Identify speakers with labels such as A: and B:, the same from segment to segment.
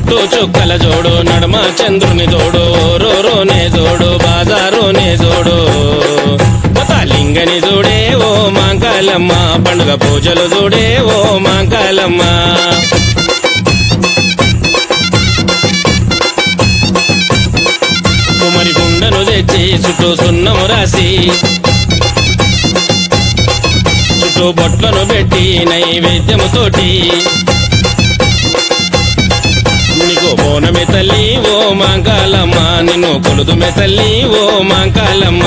A: చుట్టూ చుక్కల జోడు నడుమ చంద్రుని జోడు రోరోనే జోడు బాజారునే జోడు కొత్త లింగని జోడే ఓ మాంకాలమ్మ పండుగ పూజలు జోడే ఓ మాంకాలమ్మ కుమరి గుండను తెచ్చి చుట్టూ సున్నము రాసి చుట్టూ బొట్లను పెట్టి నైవేద్యముతోటి నీకు బోనమే తల్లి ఓ మాంకాలమ్మ నిన్ను కొలుదుమే తల్లి ఓ మాంకాలమ్మ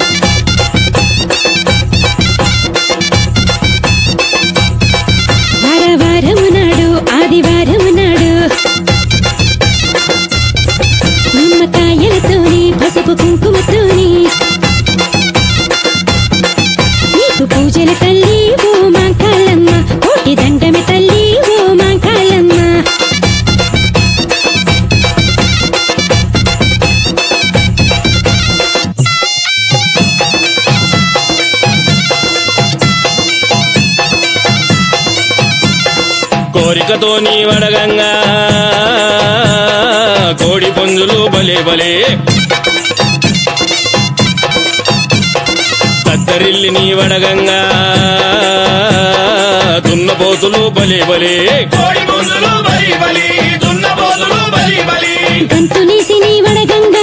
B: వారవారము నాడు ఆదివారము నాడు నిమ్మకాయలతోని పసుపు కుంకుమతోని నీకు పూజల తల్లి ఓ మాంకాలమ్మ కోటి దండమి తల్లి ఓ మాంకాలమ్మ
A: కోరికతో నీ వడగంగా కోడి పుంజులు బలే బలే కద్దరిల్లి నీ వడగంగా దున్నపోతులు బలే బలే
C: కోడి పుంజులు బలి బలి దున్నపోతులు బలి బలి
B: గంతునేసి నీ వడగంగా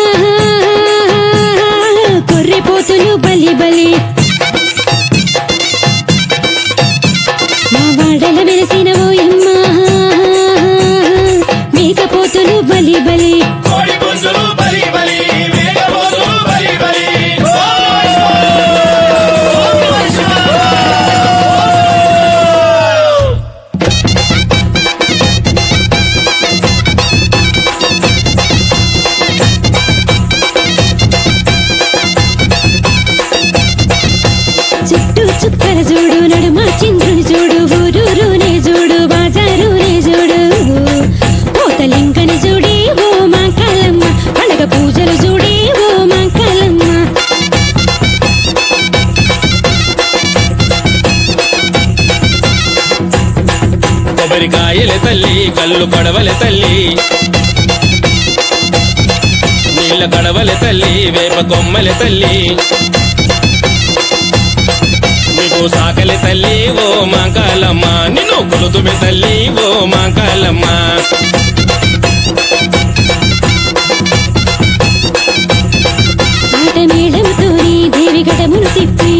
B: కొర్రెపోతులు బలి బలి మా వాడల వెలసిన ఓయమ్మ మేకపోతులు బలి బలి
C: కోడి పుంజులు బలి బలి మేకపోతులు బలి బలి
B: చుట్టూ చుక్కల చూడు నడుమ చంద్రుని చూడు ఊరూరునే చూడు బాజారునే చూడు పోతలింకని చూడే ఓ మాంకాలమ్మ పండగ పూజలు చూడే ఓ మాంకాలమ్మ
A: కొబ్బరికాయల తల్లి కళ్ళు కడవల తల్లి నీళ్ళ కడవల తల్లి వేప కొమ్మల తల్లి నీకు సాకలి తల్లి ఓ మాంకాలమ్మ నిన్ను కొలుతుమి తల్లి ఓ మాంకాలమ్మ
B: ఆట మేళంతోని దేవి గడమును తిప్పి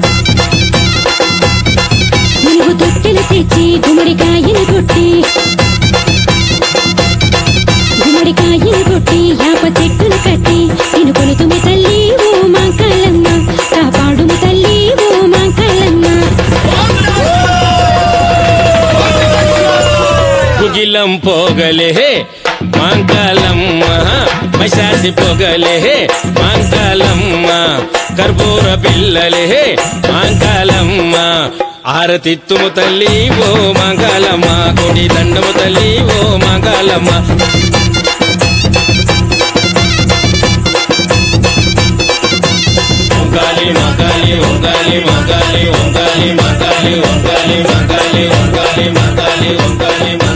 B: నువ్వు తొట్టెలు తెచ్చి గుమ్మడికాయని కొట్టి గుమ్మడికాయని కొట్టి యాప చెట్టును కట్టి నేను కొలుతుమి తల్లి ఓ మాంకాలమ్మ కాపాడుము తల్లి ఓ మాంకాలమ్మ
A: కుగిలం పోగలే మాంకాలమ్మ మైసాసి పొగలే మాంకాలమ్మ కర్పూర పిల్లలే మాంకాలమ్మ ఆరతిత్తుము తల్లి ఓ మాంకాలమ్మ కొడి దండము తల్లి ఓ మాంకాలమ్మ ఒంగాలి మగాలి ఒంగాలి మగాలి ఒంగాలి మగాలి ఒంగాలి మగాలి ఒంగాలి మగాలి ఒంగాలి